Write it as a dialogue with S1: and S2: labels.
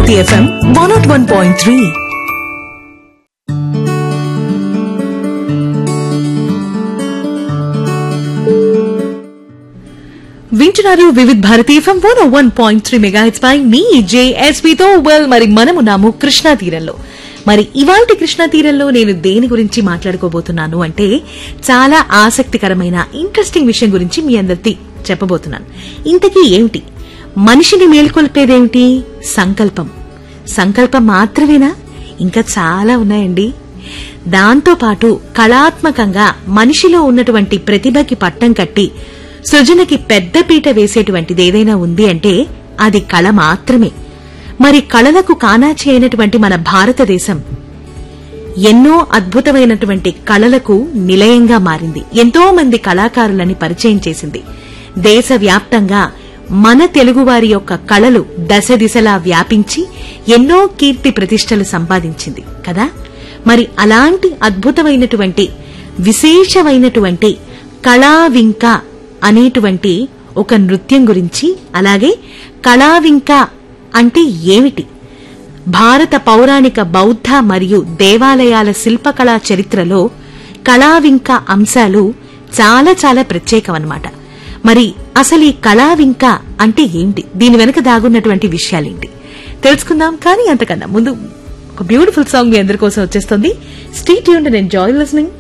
S1: Bharati FM one naught one point three వింటున్నారు Vividh Bharati FM one one point three megahits పై మీ జేఎస్పీతో వెల్ మరి మనమున్నాము కృష్ణా తీరంలో మరి ఇవాల్టి కృష్ణా తీరంలో నేను దేని గురించి మాట్లాడుకోబోతున్నాను అంటే చాలా ఆసక్తికరమైన ఇంట్రెస్టింగ్ విషయం గురించి మీ అందరికి చెప్పబోతున్నాను ఇంతకీ ఏమిటి మనిషిని మేల్కొల్పేదేమిటి సంకల్పం సంకల్పం మాత్రమేనా ఇంకా చాలా ఉన్నాయండి దాంతో పాటు కళాత్మకంగా మనిషిలో ఉన్నటువంటి ప్రతిభకి పట్టం కట్టి సృజనకి పెద్దపీట వేసేటువంటిది ఏదైనా ఉంది అంటే అది కళ మాత్రమే మరి కళలకు కానాచి అయినటువంటి మన భారతదేశం ఎన్నో అద్భుతమైనటువంటి కళలకు నిలయంగా మారింది ఎంతో మంది కళాకారులని పరిచయం చేసింది దేశవ్యాప్తంగా మన తెలుగువారి యొక్క కళలు దశ దిశలా వ్యాపించి ఎన్నో కీర్తి ప్రతిష్టలు సంపాదించింది కదా మరి అలాంటి అద్భుతమైనటువంటి విశేషమైనటువంటి కళావింక అనేటువంటి ఒక నృత్యం గురించి అలాగే కళావింక అంటే ఏమిటి భారత పౌరాణిక బౌద్ధ మరియు దేవాలయాల శిల్పకళా చరిత్రలో కళావింక అంశాలు చాలా చాలా ప్రత్యేకమన్నమాట మరి అసలు ఈ కళావింక అంటే ఏంటి దీని వెనుక దాగున్నటువంటి విషయాలేంటి తెలుసుకుందాం కానీ అంతకన్నా ముందు ఒక బ్యూటిఫుల్ సాంగ్ మీ అందరి కోసం వచ్చేస్తుంది stay tune and enjoy listening